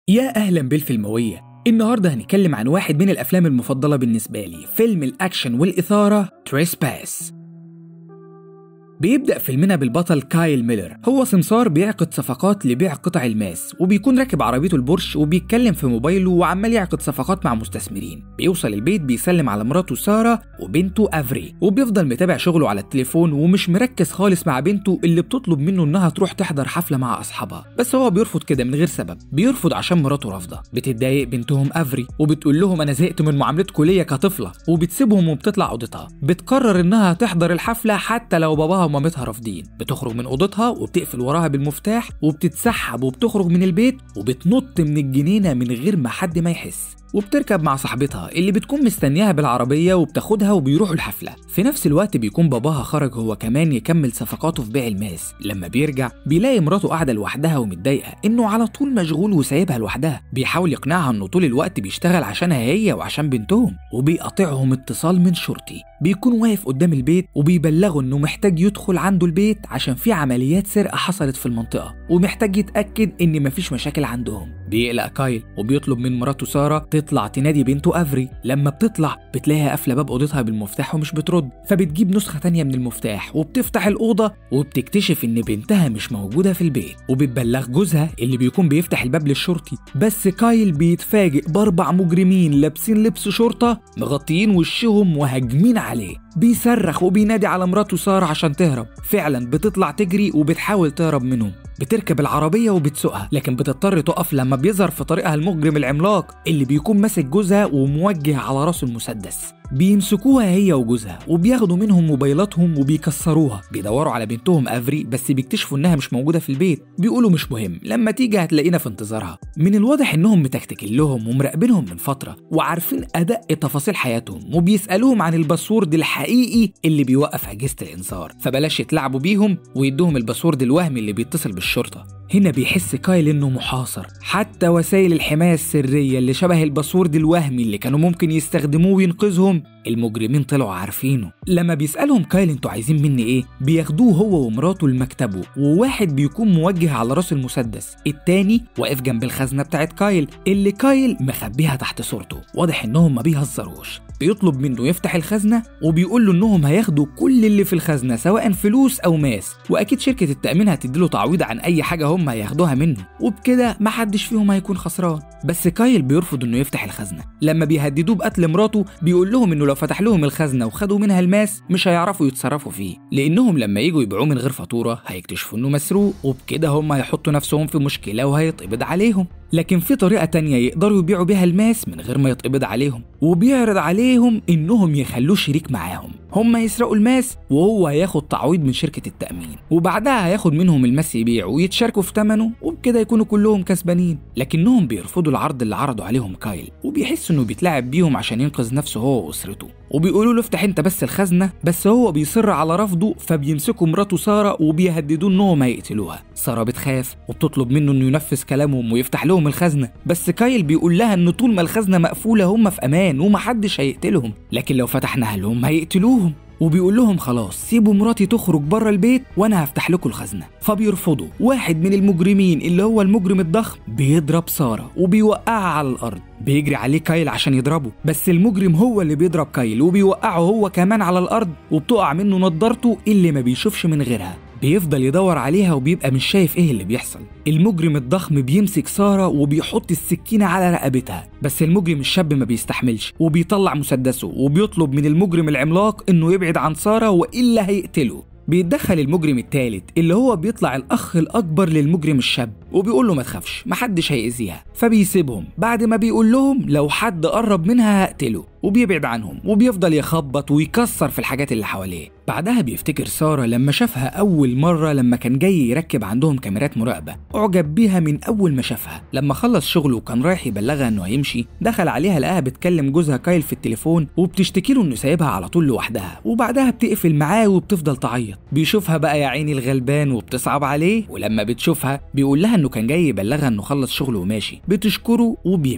يا أهلا بالفيلموية النهاردة هنتكلم عن واحد من الأفلام المفضلة بالنسبة لي فيلم الأكشن والإثارة تريسباس بيبدأ فيلمنا بالبطل كايل ميلر هو سمسار بيعقد صفقات لبيع قطع الماس وبيكون راكب عربيته البورش وبيتكلم في موبايله وعمال يعقد صفقات مع مستثمرين بيوصل البيت بيسلم على مراته سارة وبنته أفري وبيفضل متابع شغله على التليفون ومش مركز خالص مع بنته اللي بتطلب منه إنها تروح تحضر حفلة مع أصحابها بس هو بيرفض كده من غير سبب بيرفض عشان مراته رافضة بتتضايق بنتهم أفري وبتقول لهم أنا زهقت من معاملتكم ليا كطفلة وبتسيبهم وبتطلع أوضتها بتقرر إنها تحضر الحفلة حتى لو باباها ومامتها رافضين بتخرج من اوضتها وبتقفل وراها بالمفتاح وبتتسحب وبتخرج من البيت وبتنط من الجنينه من غير ما حد ما يحس وبتركب مع صاحبتها اللي بتكون مستنياها بالعربية وبتاخدها وبيروحوا الحفلة في نفس الوقت بيكون باباها خرج هو كمان يكمل صفقاته في بيع الماس لما بيرجع بيلاقي مراته قاعدة لوحدها ومتضايقة انه على طول مشغول وسايبها لوحدها بيحاول يقنعها انه طول الوقت بيشتغل عشانها هي وعشان بنتهم وبيقاطعهم اتصال من شرطي بيكون واقف قدام البيت وبيبلغه انه محتاج يدخل عنده البيت عشان في عمليات سرقة حصلت في المنطقة ومحتاج يتأكد ان مفيش مشاكل عندهم بيقلق كايل وبيطلب من مراته سارة تطلع تنادي بنته افري لما بتطلع بتلاقيها قافله باب اوضتها بالمفتاح ومش بترد فبتجيب نسخه تانية من المفتاح وبتفتح الاوضه وبتكتشف ان بنتها مش موجوده في البيت وبتبلغ جوزها اللي بيكون بيفتح الباب للشرطي بس كايل بيتفاجئ باربع مجرمين لابسين لبس شرطه مغطيين وشهم وهاجمين عليه بيصرخ وبينادي على مراته سارة عشان تهرب فعلا بتطلع تجري وبتحاول تهرب منهم بتركب العربية وبتسوقها لكن بتضطر تقف لما بيظهر في طريقها المجرم العملاق اللي بيكون ماسك جوزها وموجه على راسه المسدس بيمسكوها هي وجوزها وبياخدوا منهم موبايلاتهم وبيكسروها بيدوروا على بنتهم افري بس بيكتشفوا انها مش موجوده في البيت بيقولوا مش مهم لما تيجي هتلاقينا في انتظارها من الواضح انهم متكتكين لهم ومراقبينهم من فتره وعارفين ادق تفاصيل حياتهم وبيسالوهم عن الباسورد الحقيقي اللي بيوقف اجهزه الانذار فبلاش يتلعبوا بيهم ويدوهم الباسورد الوهمي اللي بيتصل بالشرطه هنا بيحس كايل انه محاصر حتى وسائل الحماية السرية اللي شبه الباسورد الوهمي اللي كانوا ممكن يستخدموه وينقذهم المجرمين طلعوا عارفينه لما بيسألهم كايل انتوا عايزين مني ايه بياخدوه هو ومراته لمكتبه وواحد بيكون موجه على راس المسدس التاني واقف جنب الخزنة بتاعت كايل اللي كايل مخبيها تحت صورته واضح انهم ما بيهزروش بيطلب منه يفتح الخزنة وبيقول له انهم هياخدوا كل اللي في الخزنة سواء فلوس او ماس واكيد شركة التأمين هتديله تعويض عن اي حاجة هم هياخدوها منه وبكده محدش فيهم هيكون خسران بس كايل بيرفض انه يفتح الخزنة لما بيهددوه بقتل مراته بيقول لهم انه لو فتح لهم الخزنة وخدوا منها الماس مش هيعرفوا يتصرفوا فيه لانهم لما يجوا يبيعوه من غير فاتورة هيكتشفوا انه مسروق وبكده هم هيحطوا نفسهم في مشكلة وهيتقبض عليهم لكن في طريقة تانية يقدروا يبيعوا بيها الماس من غير ما يتقبض عليهم وبيعرض عليهم انهم يخلوه شريك معاهم هم يسرقوا الماس وهو هياخد تعويض من شركة التأمين وبعدها هياخد منهم الماس يبيعه ويتشاركوا في ثمنه وبكده يكونوا كلهم كسبانين لكنهم بيرفضوا العرض اللي عرضوا عليهم كايل وبيحس انه بيتلاعب بيهم عشان ينقذ نفسه هو واسرته وبيقولوا له افتح انت بس الخزنه بس هو بيصر على رفضه فبيمسكوا مراته ساره وبيهددوه انهم هيقتلوها ساره بتخاف وبتطلب منه انه ينفذ كلامهم ويفتح لهم الخزنه بس كايل بيقول لها ان طول ما الخزنه مقفوله هم في امان ومحدش هيقتلهم لكن لو فتحناها لهم هيقتلوهم وبيقول لهم خلاص سيبوا مراتي تخرج بره البيت وانا هفتح لكم الخزنه فبيرفضوا واحد من المجرمين اللي هو المجرم الضخم بيضرب ساره وبيوقعها على الارض بيجري عليه كايل عشان يضربه بس المجرم هو اللي بيضرب كايل وبيوقعه هو كمان على الارض وبتقع منه نضارته اللي ما بيشوفش من غيرها بيفضل يدور عليها وبيبقى مش شايف ايه اللي بيحصل المجرم الضخم بيمسك سارة وبيحط السكينة على رقبتها بس المجرم الشاب ما بيستحملش وبيطلع مسدسه وبيطلب من المجرم العملاق انه يبعد عن سارة والا هيقتله بيتدخل المجرم الثالث اللي هو بيطلع الاخ الاكبر للمجرم الشاب وبيقول له ما تخافش محدش هيأذيها فبيسيبهم بعد ما بيقول لهم لو حد قرب منها هقتله وبيبعد عنهم وبيفضل يخبط ويكسر في الحاجات اللي حواليه بعدها بيفتكر سارة لما شافها أول مرة لما كان جاي يركب عندهم كاميرات مراقبة أعجب بيها من أول ما شافها لما خلص شغله وكان رايح يبلغها إنه هيمشي دخل عليها لقاها بتكلم جوزها كايل في التليفون وبتشتكي له إنه سايبها على طول لوحدها وبعدها بتقفل معاه وبتفضل تعيط بيشوفها بقى يا عيني الغلبان وبتصعب عليه ولما بتشوفها بيقول لها إنه كان جاي يبلغها إنه خلص شغله وماشي بتشكره وبيمشي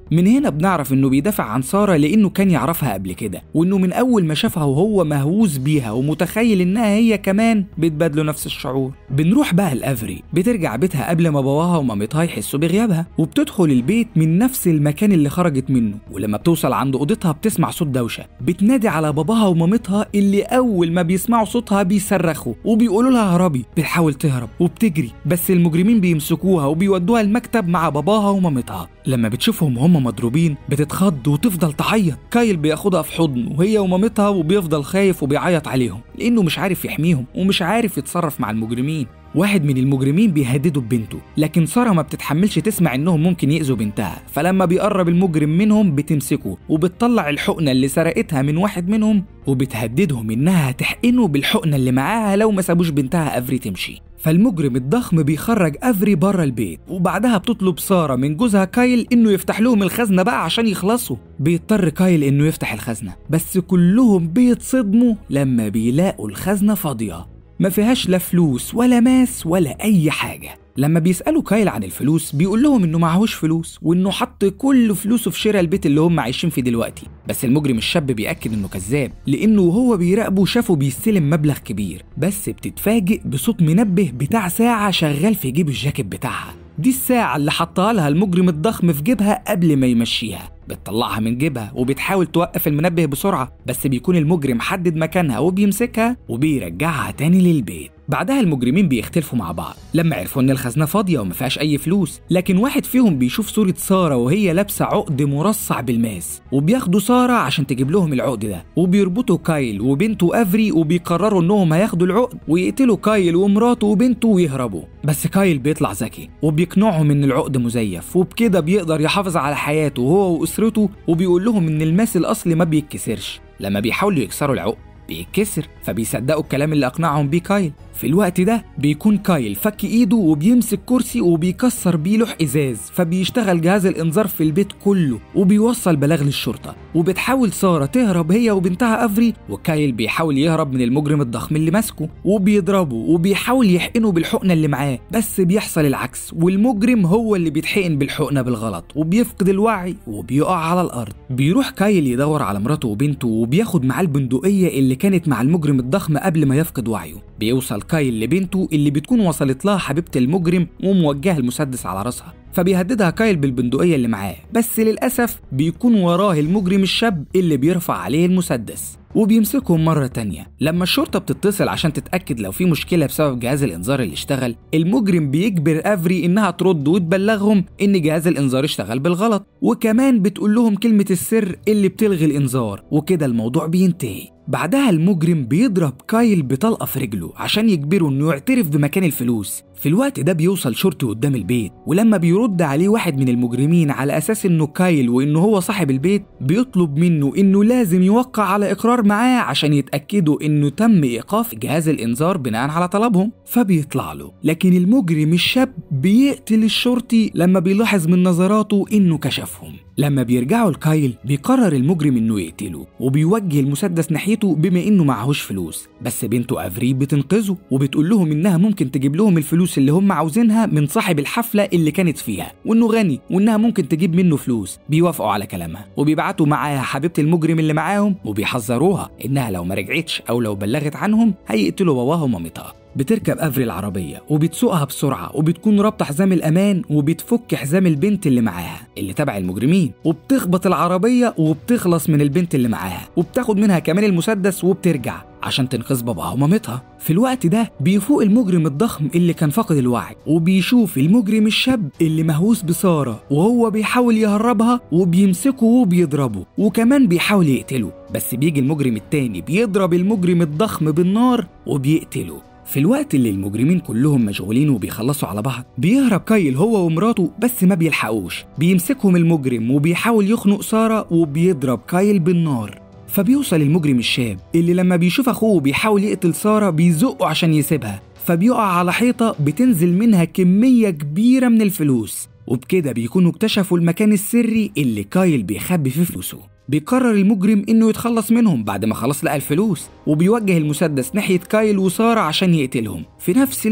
من هنا بنعرف انه بيدافع عن ساره لانه كان يعرفها قبل كده وانه من اول ما شافها وهو مهووس بيها ومتخيل انها هي كمان بتبادلوا نفس الشعور بنروح بقى لافري بترجع بيتها قبل ما باباها ومامتها يحسوا بغيابها وبتدخل البيت من نفس المكان اللي خرجت منه ولما بتوصل عند اوضتها بتسمع صوت دوشه بتنادي على باباها ومامتها اللي اول ما بيسمعوا صوتها بيصرخوا وبيقولوا لها هربي بتحاول تهرب وبتجري بس المجرمين بيمسكوها وبيودوها المكتب مع باباها ومامتها لما بتشوفهم هم مضروبين بتتخض وتفضل تعيط كايل بياخدها في حضنه وهي ومامتها وبيفضل خايف وبيعيط عليهم لانه مش عارف يحميهم ومش عارف يتصرف مع المجرمين واحد من المجرمين بيهددوا ببنته لكن ساره ما بتتحملش تسمع انهم ممكن يأذوا بنتها فلما بيقرب المجرم منهم بتمسكه وبتطلع الحقنه اللي سرقتها من واحد منهم وبتهددهم انها تحقنه بالحقنه اللي معاها لو ما سابوش بنتها افري تمشي فالمجرم الضخم بيخرج افري بره البيت وبعدها بتطلب ساره من جوزها كايل انه يفتح لهم الخزنه بقى عشان يخلصوا بيضطر كايل انه يفتح الخزنه بس كلهم بيتصدموا لما بيلاقوا الخزنه فاضيه ما فيهاش لا فلوس ولا ماس ولا اي حاجه لما بيسالوا كايل عن الفلوس بيقول لهم انه معهوش فلوس وانه حط كل فلوسه في شراء البيت اللي هم عايشين فيه دلوقتي بس المجرم الشاب بياكد انه كذاب لانه وهو بيراقبه شافه بيستلم مبلغ كبير بس بتتفاجئ بصوت منبه بتاع ساعه شغال في جيب الجاكيت بتاعها دي الساعة اللي حطها لها المجرم الضخم في جيبها قبل ما يمشيها بتطلعها من جيبها وبتحاول توقف المنبه بسرعة بس بيكون المجرم حدد مكانها وبيمسكها وبيرجعها تاني للبيت بعدها المجرمين بيختلفوا مع بعض لما عرفوا ان الخزنه فاضيه وما فيهاش اي فلوس لكن واحد فيهم بيشوف صوره ساره وهي لابسه عقد مرصع بالماس وبياخدوا ساره عشان تجيب لهم العقد ده وبيربطوا كايل وبنته افري وبيقرروا انهم هياخدوا العقد ويقتلوا كايل ومراته وبنته ويهربوا بس كايل بيطلع ذكي وبيقنعهم ان العقد مزيف وبكده بيقدر يحافظ على حياته هو واسرته وبيقول لهم ان الماس الاصلي ما بيتكسرش لما بيحاولوا يكسروا العقد بيتكسر فبيصدقوا الكلام اللي اقنعهم بيه كايل في الوقت ده بيكون كايل فك ايده وبيمسك كرسي وبيكسر بيه لوح ازاز فبيشتغل جهاز الانذار في البيت كله وبيوصل بلاغ للشرطه وبتحاول ساره تهرب هي وبنتها افري وكايل بيحاول يهرب من المجرم الضخم اللي ماسكه وبيضربه وبيحاول يحقنه بالحقنه اللي معاه بس بيحصل العكس والمجرم هو اللي بيتحقن بالحقنه بالغلط وبيفقد الوعي وبيقع على الارض بيروح كايل يدور على مراته وبنته وبياخد معاه البندقيه اللي كانت مع المجرم الضخم قبل ما يفقد وعيه بيوصل كايل لبنته اللي بتكون وصلت لها حبيبة المجرم وموجهة المسدس على راسها فبيهددها كايل بالبندقية اللي معاه بس للأسف بيكون وراه المجرم الشاب اللي بيرفع عليه المسدس وبيمسكهم مرة تانية لما الشرطة بتتصل عشان تتأكد لو في مشكلة بسبب جهاز الإنذار اللي اشتغل المجرم بيجبر أفري إنها ترد وتبلغهم إن جهاز الإنذار اشتغل بالغلط وكمان بتقول لهم كلمة السر اللي بتلغي الإنذار وكده الموضوع بينتهي بعدها المجرم بيضرب كايل بطلقة في رجله عشان يجبره انه يعترف بمكان الفلوس في الوقت ده بيوصل شرطي قدام البيت ولما بيرد عليه واحد من المجرمين على اساس انه كايل وانه هو صاحب البيت بيطلب منه انه لازم يوقع على اقرار معاه عشان يتاكدوا انه تم ايقاف جهاز الانذار بناء على طلبهم فبيطلع له لكن المجرم الشاب بيقتل الشرطي لما بيلاحظ من نظراته انه كشفهم لما بيرجعوا لكايل بيقرر المجرم انه يقتله وبيوجه المسدس ناحيته بما انه معهوش فلوس بس بنته افري بتنقذه وبتقول لهم انها ممكن تجيب لهم الفلوس اللي هم عاوزينها من صاحب الحفله اللي كانت فيها وانه غني وانها ممكن تجيب منه فلوس بيوافقوا على كلامها وبيبعتوا معاها حبيبه المجرم اللي معاهم وبيحذروها انها لو ما رجعتش او لو بلغت عنهم هيقتلوا باباها ومامتها بتركب افري العربية وبتسوقها بسرعة وبتكون رابطة حزام الأمان وبتفك حزام البنت اللي معاها اللي تبع المجرمين وبتخبط العربية وبتخلص من البنت اللي معاها وبتاخد منها كمان المسدس وبترجع عشان تنقذ باباها ومامتها في الوقت ده بيفوق المجرم الضخم اللي كان فاقد الوعي وبيشوف المجرم الشاب اللي مهووس بسارة وهو بيحاول يهربها وبيمسكه وبيضربه وكمان بيحاول يقتله بس بيجي المجرم التاني بيضرب المجرم الضخم بالنار وبيقتله في الوقت اللي المجرمين كلهم مشغولين وبيخلصوا على بعض بيهرب كايل هو ومراته بس ما بيلحقوش بيمسكهم المجرم وبيحاول يخنق سارة وبيضرب كايل بالنار فبيوصل المجرم الشاب اللي لما بيشوف اخوه بيحاول يقتل سارة بيزقه عشان يسيبها فبيقع على حيطة بتنزل منها كمية كبيرة من الفلوس وبكده بيكونوا اكتشفوا المكان السري اللي كايل بيخبي فيه فلوسه بيقرر المجرم انه يتخلص منهم بعد ما خلاص لقى الفلوس وبيوجه المسدس ناحية كايل وسارة عشان يقتلهم في نفس الوقت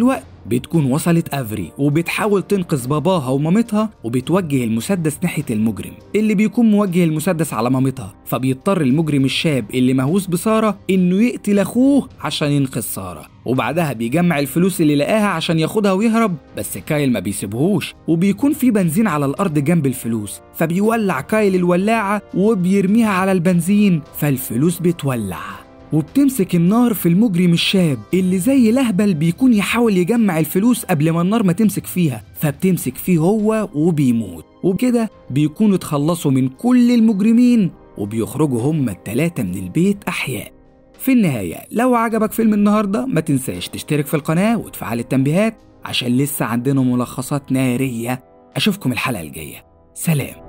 بتكون وصلت افري وبتحاول تنقذ باباها ومامتها وبتوجه المسدس ناحيه المجرم اللي بيكون موجه المسدس على مامتها فبيضطر المجرم الشاب اللي مهووس بساره انه يقتل اخوه عشان ينقذ ساره وبعدها بيجمع الفلوس اللي لقاها عشان ياخدها ويهرب بس كايل ما بيسيبهوش وبيكون في بنزين على الارض جنب الفلوس فبيولع كايل الولاعه وبيرميها على البنزين فالفلوس بتولع وبتمسك النار في المجرم الشاب اللي زي لهبل بيكون يحاول يجمع الفلوس قبل ما النار ما تمسك فيها فبتمسك فيه هو وبيموت وبكده بيكونوا اتخلصوا من كل المجرمين وبيخرجوا هما التلاتة من البيت أحياء في النهاية لو عجبك فيلم النهاردة ما تنساش تشترك في القناة وتفعل التنبيهات عشان لسه عندنا ملخصات نارية أشوفكم الحلقة الجاية سلام